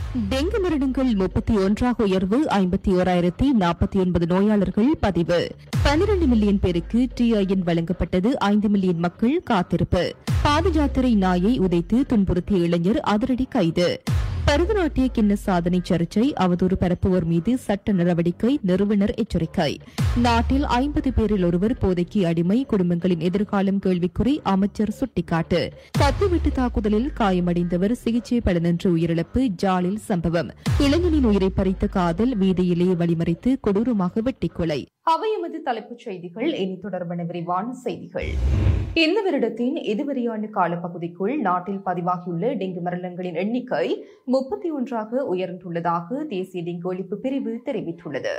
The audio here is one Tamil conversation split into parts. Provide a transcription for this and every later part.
டெங்கு மரணங்கள் முப்பத்தி ஒன்றாக உயர்வு ஐம்பத்தி ஓராயிரத்தி நாற்பத்தி ஒன்பது நோயாளர்கள் பதிவு பனிரண்டு மில்லியன் பேருக்கு டிஐஎன் வழங்கப்பட்டது ஐந்து மில்லியன் மக்கள் காத்திருப்பு பாதயாத்திரை நாயை உதைத்து துன்புறுத்திய இளைஞர் அதிரடி கைது பரதநாட்டிய கிண்ண சாதனை சர்ச்சை அவதூறு பரப்புவோர் மீது சட்ட நடவடிக்கை நிறுவனர் எச்சரிக்கை நாட்டில் ஐம்பது பேரில் ஒருவர் போதைக்கு அடிமை குடும்பங்களின் எதிர்காலம் கேள்விக்குறி அமைச்சர் சுட்டிக்காட்டு கத்துவெட்டு தாக்குதலில் காயமடைந்தவர் சிகிச்சை பலனின்றி உயிரிழப்பு ஜாலில் சம்பவம் இளைஞனின் உயிரை பறித்த காதல் வீதியிலேயே வழிமறித்து கொடூரமாக வெட்டிக் கொலை அவை எமது தலைப்புச் செய்திகள் இனி தொடர்பான விரிவான செய்திகள் இந்த வருடத்தின் இதுவரையான காலப்பகுதிக்குள் நாட்டில் பதிவாகியுள்ள டெங்கு மரணங்களின் எண்ணிக்கை முப்பத்தி ஒன்றாக உயர்ந்துள்ளதாக தேசிய டெங்கு ஒழிப்பு பிரிவு தெரிவித்துள்ளது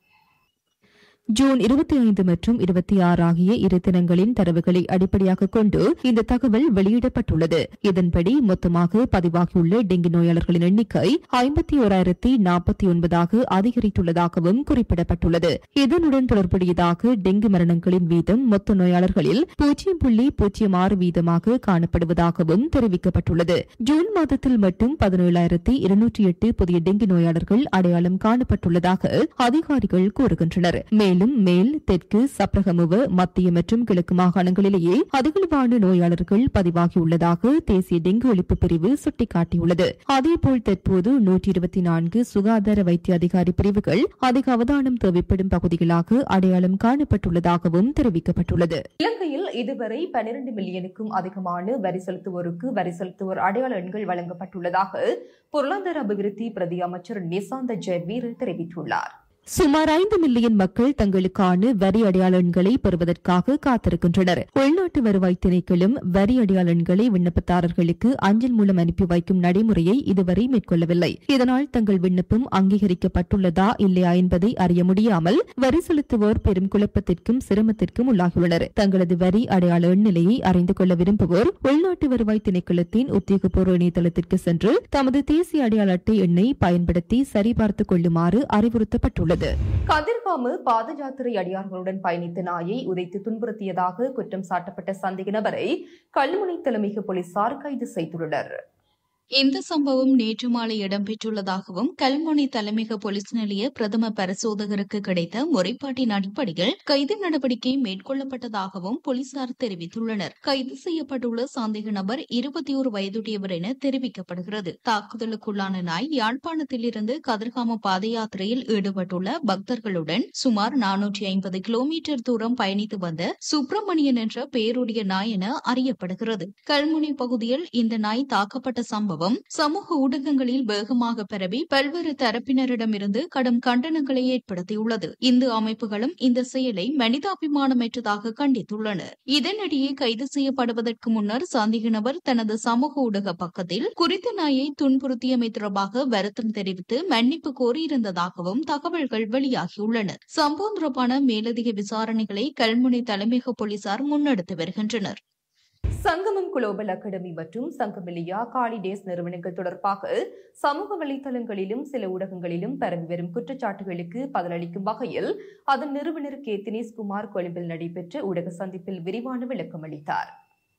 ஜூன் இருபத்தி ஐந்து மற்றும் இருபத்தி ஆறு ஆகிய இரு தினங்களின் தரவுகளை அடிப்படையாக கொண்டு இந்த தகவல் வெளியிடப்பட்டுள்ளது இதன்படி மொத்தமாக பதிவாகியுள்ள டெங்கு நோயாளர்களின் எண்ணிக்கை ஐம்பத்தி ஓராயிரத்தி நாற்பத்தி ஒன்பதாக அதிகரித்துள்ளதாகவும் குறிப்பிடப்பட்டுள்ளது இதனுடன் தொடர்புடையதாக டெங்கு மரணங்களின் வீதம் மொத்த நோயாளர்களில் பூஜ்ஜியம் புள்ளி பூஜ்ஜியம் ஆறு வீதமாக காணப்படுவதாகவும் தெரிவிக்கப்பட்டுள்ளது ஜூன் மாதத்தில் மட்டும் பதினேழாயிரத்தி இருநூற்றி எட்டு புதிய டெங்கு நோயாளர்கள் அடையாளம் காணப்பட்டுள்ளதாக அதிகாரிகள் கூறுகின்றனர் மேலும் மேல் தெற்கு சப்ரகமுவ மத்திய மற்றும் கிழக்கு மாகாணங்களிலேயே அதிகளவான நோயாளர்கள் பதிவாகியுள்ளதாக தேசிய டெங்கு ஒழிப்பு பிரிவு சுட்டிக்காட்டியுள்ளது அதேபோல் தற்போது நூற்றி இருபத்தி நான்கு சுகாதார வைத்திய அதிகாரி பிரிவுகள் அதிக அவதானம் தேவைப்படும் பகுதிகளாக அடையாளம் காணப்பட்டுள்ளதாகவும் தெரிவிக்கப்பட்டுள்ளது இலங்கையில் இதுவரை பனிரண்டு மில்லியனுக்கும் அதிகமான வரி செலுத்துவோருக்கு வரி செலுத்துவோர் அடையாள எண்கள் வழங்கப்பட்டுள்ளதாக பொருளாதார அபிவிருத்தி பிரதி அமைச்சர் நிசாந்த ஜெயவீர் தெரிவித்துள்ளார் சுமார் ஐந்து மில்லியன் மக்கள் தங்களுக்கான வரி அடையாள எண்களை பெறுவதற்காக காத்திருக்கின்றனர் உள்நாட்டு வருவாய் திணைக்களும் வரி அடையாள எண்களை விண்ணப்பதாரர்களுக்கு அஞ்சல் மூலம் அனுப்பி வைக்கும் நடைமுறையை இதுவரை மேற்கொள்ளவில்லை இதனால் தங்கள் விண்ணப்பம் அங்கீகரிக்கப்பட்டுள்ளதா இல்லையா என்பதை அறிய முடியாமல் வரி செலுத்துவோர் பெரும் குழப்பத்திற்கும் சிரமத்திற்கும் உள்ளாகியுள்ளனர் தங்களது வரி அடையாள எண் நிலையை அறிந்து கொள்ள விரும்புவோர் உள்நாட்டு வருவாய் திணைக்களத்தின் உத்தியோகபூர்வ இணையதளத்திற்கு சென்று தமது தேசிய அடையாள அட்டை எண்ணை பயன்படுத்தி சரிபார்த்துக் கொள்ளுமாறு அறிவுறுத்தப்பட்டுள்ளது கதிர்காமு பாத யாத்திரை அடியார்களுடன் பயணித்த நாயை உதைத்து துன்புறுத்தியதாக குற்றம் சாட்டப்பட்ட சந்தேக நபரை கல்முனை தலைமைக்கு போலீசார் கைது செய்துள்ளனர் இந்த சம்பவம் நேற்று மாலை இடம்பெற்றுள்ளதாகவும் கல்முனை தலைமையக போலீஸ் நிலைய பிரதம பரிசோதகருக்கு கிடைத்த முறைப்பாட்டின் அடிப்படையில் கைது நடவடிக்கை மேற்கொள்ளப்பட்டதாகவும் போலீசார் தெரிவித்துள்ளனர் கைது செய்யப்பட்டுள்ள சந்தேக நபர் இருபத்தி ஒரு வயதுடையவர் என தெரிவிக்கப்படுகிறது தாக்குதலுக்குள்ளான நாய் யாழ்ப்பாணத்திலிருந்து கதிர்காம பாத யாத்திரையில் ஈடுபட்டுள்ள பக்தர்களுடன் சுமார் நானூற்றி ஐம்பது கிலோமீட்டர் தூரம் பயணித்து வந்த சுப்பிரமணியன் என்ற பெயருடைய நாய் என அறியப்படுகிறது கல்முனை பகுதியில் இந்த நாய் தாக்கப்பட்ட சம்பவம் சமூக ஊடகங்களில் வேகமாக பரவி பல்வேறு தரப்பினரிடமிருந்து கடும் கண்டனங்களை ஏற்படுத்தியுள்ளது இந்து அமைப்புகளும் இந்த செயலை மனிதாபிமானமற்றதாக கண்டித்துள்ளனர் இதனிடையே கைது செய்யப்படுவதற்கு முன்னர் சந்தேக நபர் தனது சமூக ஊடக பக்கத்தில் குறித்த நாயை துன்புறுத்தியமை தொடர்பாக வருத்தம் தெரிவித்து மன்னிப்பு கோரியிருந்ததாகவும் தகவல்கள் வெளியாகியுள்ளன சம்பவம் தொடர்பான மேலதிக விசாரணைகளை கல்முனை தலைமையக போலீசார் முன்னெடுத்து வருகின்றனர் சங்கமம் குளோபல் அகாடமி மற்றும் சங்கமிலியா காலிடேஸ் நிறுவனங்கள் தொடர்பாக சமூக வலைதளங்களிலும் சில ஊடகங்களிலும் பரவி வரும் குற்றச்சாட்டுகளுக்கு பதிலளிக்கும் வகையில் அதன் நிறுவனர் கே தினேஷ்குமார் கொழும்பில் நடைபெற்ற ஊடக சந்திப்பில் விரிவான விளக்கம் அளித்தார்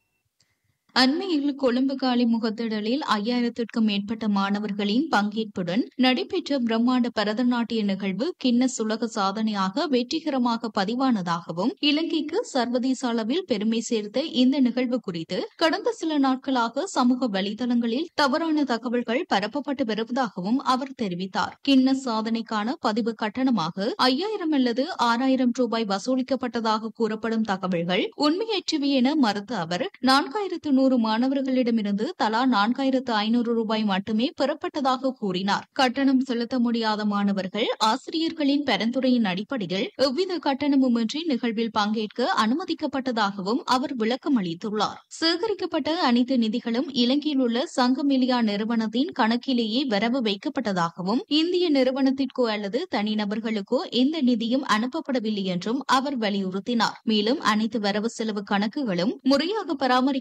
அண்மையில் கொழும்பு காலி முகத்திடலில் ஐயாயிரத்திற்கும் மேற்பட்ட மாணவர்களின் பங்கேற்புடன் நடைபெற்ற பிரம்மாண்ட பரதநாட்டிய நிகழ்வு கின்னஸ் உலக சாதனையாக வெற்றிகரமாக பதிவானதாகவும் இலங்கைக்கு சர்வதேச அளவில் பெருமை சேர்த்த இந்த நிகழ்வு குறித்து கடந்த சில நாட்களாக சமூக வலைதளங்களில் தவறான தகவல்கள் பரப்பப்பட்டு வருவதாகவும் அவர் தெரிவித்தார் கின்னஸ் சாதனைக்கான பதிவு கட்டணமாக ஐயாயிரம் அல்லது ஆறாயிரம் ரூபாய் வசூலிக்கப்பட்டதாக கூறப்படும் தகவல்கள் உண்மையற்றவை என மறுத்த அவர் நான்காயிரத்து நூறு மாணவர்களிடமிருந்து தலா நான்காயிரத்து ஐநூறு ரூபாய் மட்டுமே பெறப்பட்டதாக கூறினார் கட்டணம் செலுத்த முடியாத மாணவர்கள் ஆசிரியர்களின் பரிந்துரையின் அடிப்படையில் எவ்வித கட்டணமுமின்றி நிகழ்வில் பங்கேற்க அனுமதிக்கப்பட்டதாகவும் அவர் விளக்கம் அளித்துள்ளார் சேகரிக்கப்பட்ட அனைத்து நிதிகளும் இலங்கையில் உள்ள சங்கமிலியா நிறுவனத்தின் கணக்கிலேயே வரவு வைக்கப்பட்டதாகவும் இந்திய நிறுவனத்திற்கோ அல்லது தனிநபர்களுக்கோ எந்த நிதியும் அனுப்பப்படவில்லை என்றும் அவர் வலியுறுத்தினார் மேலும் அனைத்து வரவு செலவு கணக்குகளும் முறையாக பராமரிக்கப்பட்டு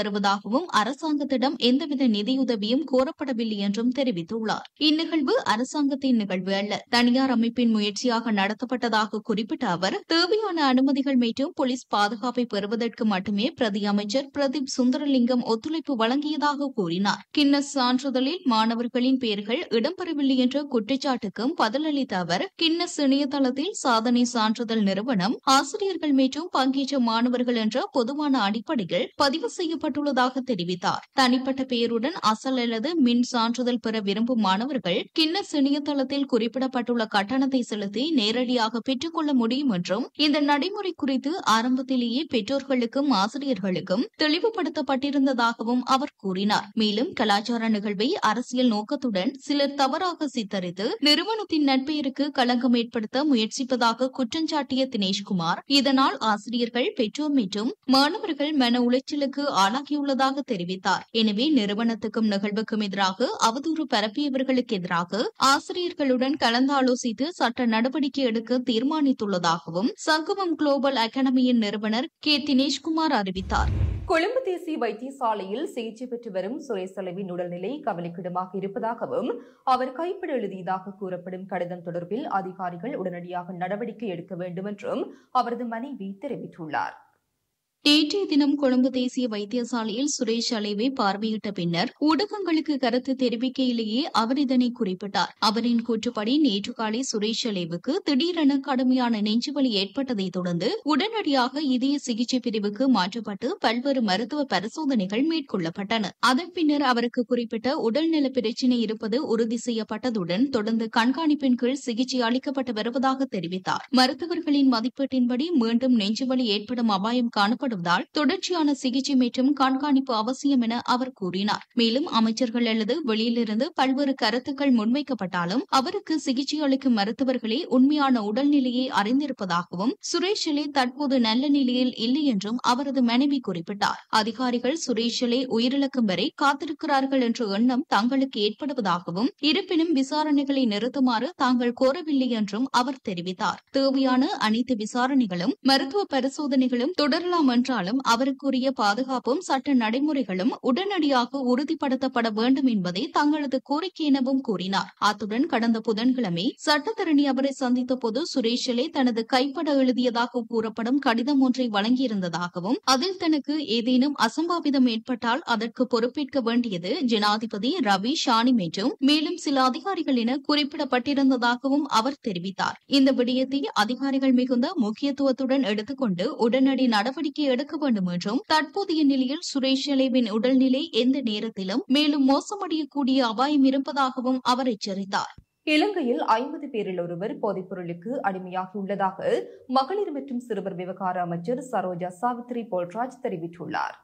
வருவதாகவும் அரசாங்கத்திடம் எந்தவித நிதியுதவியும் கோரப்படவில்லை என்றும் தெரிவித்துள்ளார் இந்நிகழ்வு அரசாங்கத்தின் நிகழ்வு அல்ல தனியார் அமைப்பின் முயற்சியாக நடத்தப்பட்டதாக குறிப்பிட்ட அவர் தேவையான அனுமதிகள் மற்றும் போலீஸ் பாதுகாப்பை பெறுவதற்கு மட்டுமே பிரதி அமைச்சர் பிரதீப் சுந்தரலிங்கம் ஒத்துழைப்பு வழங்கியதாக கூறினார் கின்னஸ் சான்றிதழில் மாணவர்களின் பெயர்கள் இடம்பெறவில்லை என்ற குற்றச்சாட்டுக்கும் பதிலளித்த அவர் கின்னஸ் இணையதளத்தில் சாதனை சான்றிதழ் நிறுவனம் ஆசிரியர்கள் மற்றும் பங்கேற்ற மாணவர்கள் என்ற பொதுவான அடிப்படையில் பதிவு செய்யப்பட்டுள்ளதாக தெரிவித்தார் தனிப்பட்ட பெயருடன் அசல் அல்லது மின் சான்றிதழ் பெற விரும்பும் மாணவர்கள் கின்னஸ் இணையதளத்தில் குறிப்பிடப்பட்டுள்ள கட்டணத்தை செலுத்தி நேரடியாக பெற்றுக் கொள்ள முடியும் என்றும் இந்த நடைமுறை குறித்து ஆரம்பத்திலேயே பெற்றோர்களுக்கும் ஆசிரியர்களுக்கும் தெளிவுபடுத்தப்பட்டிருந்ததாகவும் அவர் கூறினார் மேலும் கலாச்சார நிகழ்வை அரசியல் நோக்கத்துடன் சிலர் தவறாக சித்தரித்து நிறுவனத்தின் நட்பெயருக்கு களங்கம் ஏற்படுத்த முயற்சிப்பதாக குற்றஞ்சாட்டிய தினேஷ்குமார் இதனால் ஆசிரியர்கள் பெற்றோர் மற்றும் மாணவர்கள் மன உளைச்சலுக்கு ஆளாகியுள்ளதாக தெரிவித்தார் எனவே நிறுவனத்துக்கும் நிகழ்வுக்கும் எதிராக அவதூறு பரப்பியவர்களுக்கு எதிராக ஆசிரியர்களுடன் கலந்தாலோசித்து சட்ட நடவடிக்கை எடுக்க தீர்மானித்துள்ளதாகவும் சங்கமம் குளோபல் அகாடமியின் நிறுவனர் கே தினேஷ்குமார் அறிவித்தார் கொழும்பு தேசிய வைத்தியசாலையில் சிகிச்சை பெற்று வரும் சுரேஷ் தலைவின் உடல்நிலை கவலைக்கிடமாக இருப்பதாகவும் அவர் கைப்பட எழுதியதாக கூறப்படும் கடிதம் தொடர்பில் அதிகாரிகள் உடனடியாக நடவடிக்கை எடுக்க வேண்டும் என்றும் அவரது மனைவி தெரிவித்துள்ளார் நேற்றைய தினம் கொழும்பு தேசிய வைத்தியசாலையில் சுரேஷ் அலைவை பார்வையிட்ட பின்னர் ஊடகங்களுக்கு கருத்து தெரிவிக்கையிலேயே அவர் இதனை குறிப்பிட்டார் அவரின் கூற்றுப்படி நேற்று காலை சுரேஷ் அலைவுக்கு திடீரென கடுமையான நெஞ்சுவலி ஏற்பட்டதை தொடர்ந்து உடனடியாக இதய சிகிச்சை பிரிவுக்கு மாற்றப்பட்டு பல்வேறு மருத்துவ பரிசோதனைகள் மேற்கொள்ளப்பட்டன அதன் பின்னர் அவருக்கு குறிப்பிட்ட உடல்நல பிரச்சினை இருப்பது உறுதி செய்யப்பட்டதுடன் தொடர்ந்து கண்காணிப்பின் கீழ் சிகிச்சை அளிக்கப்பட்டு வருவதாக தெரிவித்தார் மருத்துவர்களின் மதிப்பீட்டின்படி மீண்டும் நெஞ்சுவலி ஏற்படும் அபாயம் காணப்படும் ஏற்படுவதால் தொடர்ச்சியான சிகிச்சை மற்றும் கண்காணிப்பு அவசியம் என அவர் கூறினார் மேலும் அமைச்சர்கள் அல்லது வெளியிலிருந்து பல்வேறு கருத்துக்கள் முன்வைக்கப்பட்டாலும் அவருக்கு சிகிச்சை அளிக்கும் மருத்துவர்களே உண்மையான உடல்நிலையை அறிந்திருப்பதாகவும் சுரேஷிலே தற்போது நல்ல நிலையில் இல்லை என்றும் அவரது மனைவி குறிப்பிட்டார் அதிகாரிகள் சுரேஷிலே உயிரிழக்கும் வரை காத்திருக்கிறார்கள் என்ற எண்ணம் தங்களுக்கு ஏற்படுவதாகவும் இருப்பினும் விசாரணைகளை நிறுத்துமாறு தாங்கள் கோரவில்லை என்றும் அவர் தெரிவித்தார் தேவையான அனைத்து விசாரணைகளும் மருத்துவ பரிசோதனைகளும் தொடரலாம் என்றாலும் அவருக்குரிய பாதுகாப்பும் சட்ட நடைமுறைகளும் உடனடியாக உறுதிப்படுத்தப்பட வேண்டும் என்பதே தங்களது கோரிக்கை எனவும் கூறினார் அத்துடன் கடந்த புதன்கிழமை சட்டத்தரணி அவரை சந்தித்த போது சுரேஷிலே தனது கைப்பட எழுதியதாக கூறப்படும் கடிதம் ஒன்றை வழங்கியிருந்ததாகவும் அதில் தனக்கு ஏதேனும் அசம்பாவிதம் ஏற்பட்டால் அதற்கு பொறுப்பேற்க வேண்டியது ஜனாதிபதி ரவி ஷானி என்றும் மேலும் சில அதிகாரிகள் என குறிப்பிடப்பட்டிருந்ததாகவும் அவர் தெரிவித்தார் இந்த விடயத்தை அதிகாரிகள் மிகுந்த முக்கியத்துவத்துடன் எடுத்துக்கொண்டு உடனடி நடவடிக்கை எடுக்க வேண்டும் என்றும் தற்போதைய நிலையில் சுரேஷ் அலேவின் உடல்நிலை எந்த நேரத்திலும் மேலும் மோசமடையக்கூடிய அபாயம் இருப்பதாகவும் அவர் எச்சரித்தார் இலங்கையில் ஐம்பது பேரில் ஒருவர் போதைப்பொருளுக்கு அடிமையாகியுள்ளதாக மகளிர் மற்றும் சிறுவர் விவகார அமைச்சர் சரோஜா சாவித்ரி போல்ராஜ் தெரிவித்துள்ளார்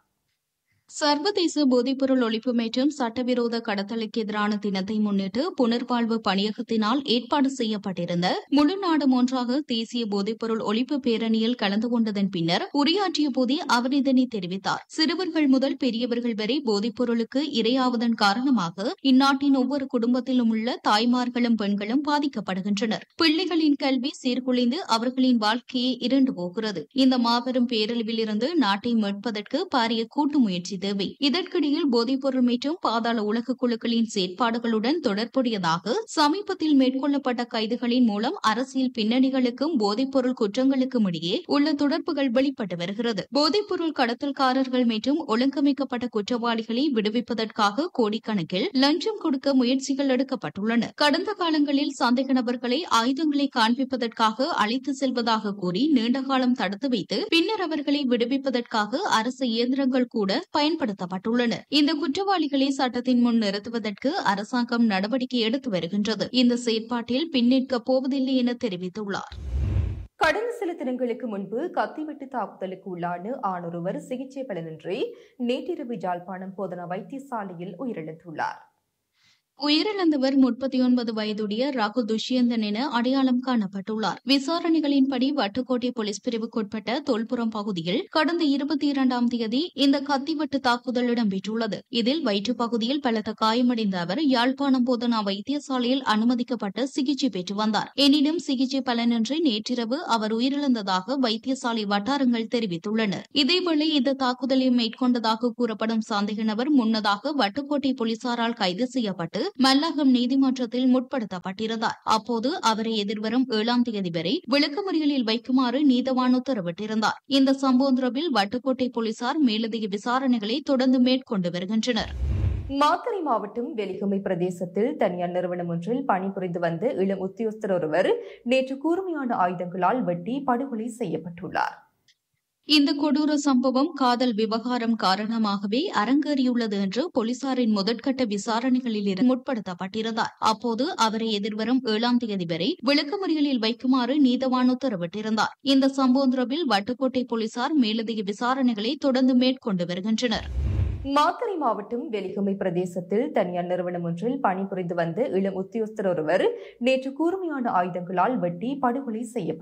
சர்வதேச போதைப்பொருள் ஒழிப்பு மற்றும் சட்டவிரோத கடத்தலுக்கு எதிரான தினத்தை முன்னிட்டு புனர்வாழ்வு பணியகத்தினால் ஏற்பாடு செய்யப்பட்டிருந்த முழு நாடும் ஒன்றாக தேசிய போதைப்பொருள் ஒழிப்பு பேரணியில் கலந்து கொண்டதன் பின்னர் உரையாற்றிய போதே அவர் இதனை தெரிவித்தார் சிறுவர்கள் முதல் பெரியவர்கள் வரை போதைப்பொருளுக்கு இரையாவதன் காரணமாக இந்நாட்டின் ஒவ்வொரு குடும்பத்திலும் உள்ள தாய்மார்களும் பெண்களும் பாதிக்கப்படுகின்றனர் பிள்ளைகளின் கல்வி சீர்குலைந்து அவர்களின் வாழ்க்கையே இருண்டு போகிறது இந்த மாபெரும் பேரழிவில் இருந்து நாட்டை மீட்பதற்கு பாரிய கூட்டு முயற்சி தேவை இதற்கிடையில் போதைப்பொருள் மற்றும் பாதாள உலக குழுக்களின் செயற்பாடுகளுடன் தொடர்புடையதாக சமீபத்தில் மேற்கொள்ளப்பட்ட கைதுகளின் மூலம் அரசியல் பின்னணிகளுக்கும் போதைப்பொருள் குற்றங்களுக்கும் இடையே உள்ள தொடர்புகள் வெளிப்பட்டு வருகிறது போதைப்பொருள் கடத்தல்காரர்கள் மற்றும் ஒழுங்கமைக்கப்பட்ட குற்றவாளிகளை விடுவிப்பதற்காக கோடிக்கணக்கில் லஞ்சம் கொடுக்க முயற்சிகள் எடுக்கப்பட்டுள்ளன கடந்த காலங்களில் சந்தேக நபர்களை ஆயுதங்களை காண்பிப்பதற்காக அழைத்து செல்வதாக கூறி நீண்டகாலம் தடுத்து வைத்து பின்னர் அவர்களை விடுவிப்பதற்காக அரசு இயந்திரங்கள் கூட பயன்படுத்தப்பட்டுள்ளன இந்த குற்றவாளிகளை சட்டத்தின் முன் நிறுத்துவதற்கு அரசாங்கம் நடவடிக்கை எடுத்து வருகின்றது இந்த செயற்பாட்டில் பின்னிற்கப் போவதில்லை என தெரிவித்துள்ளார் கடந்த சில தினங்களுக்கு முன்பு கத்திவெட்டு தாக்குதலுக்கு உள்ளான ஆணொருவர் சிகிச்சை பலனின்றி நேற்றிரவு ஜாழ்ப்பாணம் போதனா வைத்தியசாலையில் உயிரிழந்துள்ளார் உயிரிழந்தவர் முப்பத்தி ஒன்பது வயதுடைய ராகுல் துஷ்யந்தன் என அடையாளம் காணப்பட்டுள்ளார் விசாரணைகளின்படி வட்டுக்கோட்டை போலீஸ் பிரிவுக்குட்பட்ட தொல்புரம் பகுதியில் கடந்த இருபத்தி இரண்டாம் தேதி இந்த கத்திவெட்டு தாக்குதல் இடம்பெற்றுள்ளது இதில் வயிற்றுப் பகுதியில் பலத்த காயமடைந்த அவர் யாழ்ப்பாணம் போதனா வைத்தியசாலையில் அனுமதிக்கப்பட்டு சிகிச்சை பெற்று வந்தார் எனினும் சிகிச்சை பலனின்றி நேற்றிரவு அவர் உயிரிழந்ததாக வைத்தியசாலை வட்டாரங்கள் தெரிவித்துள்ளனர் இதேவேளை இந்த தாக்குதலை மேற்கொண்டதாக கூறப்படும் சந்தேக நபர் முன்னதாக வட்டுக்கோட்டை போலீசாரால் கைது செய்யப்பட்டு மல்லாகம் நீதிமன்றத்தில் முற்படுத்தப்பட்டிருந்தார் அப்போது அவரை எதிர்வரும் ஏழாம் தேதி வரை விளக்கமறியலில் வைக்குமாறு நீதவான் உத்தரவிட்டிருந்தார் இந்த சம்பவம் தொடர்பில் வட்டுக்கோட்டை போலீசார் மேலதிக விசாரணைகளை தொடர்ந்து மேற்கொண்டு வருகின்றனர் மாத்தறை மாவட்டம் வெலிகமை பிரதேசத்தில் தனியார் நிறுவனம் ஒன்றில் பணிபுரிந்து வந்த இளம் உத்தியோகஸ்தர் ஒருவர் நேற்று கூர்மையான ஆயுதங்களால் வெட்டி படுகொலை செய்யப்பட்டுள்ளார் இந்த கொடூர சம்பவம் காதல் விவகாரம் காரணமாகவே அரங்கேறியுள்ளது என்று போலீசாரின் முதற்கட்ட விசாரணைகளில் இருந்து முற்படுத்தப்பட்டிருந்தார் அப்போது அவரை எதிர்வரும் ஏழாம் தேதி வரை விளக்கமறியலில் வைக்குமாறு நீதவான் உத்தரவிட்டிருந்தார் இந்த சம்பவம் தொடர்பில் வட்டுக்கோட்டை போலீசார் மேலதிக விசாரணைகளை தொடர்ந்து மேற்கொண்டு வருகின்றனர் மாத்தறை மாவட்டம் வெலிகமை பிரதேசத்தில் தனியார் நிறுவனம் ஒன்றில் பணிபுரிந்து வந்த இளம் உத்தியோகஸ்தர் ஒருவர் நேற்று கூர்மையான ஆயுதங்களால் வெட்டி படுகொலை செய்யப்பட்டார்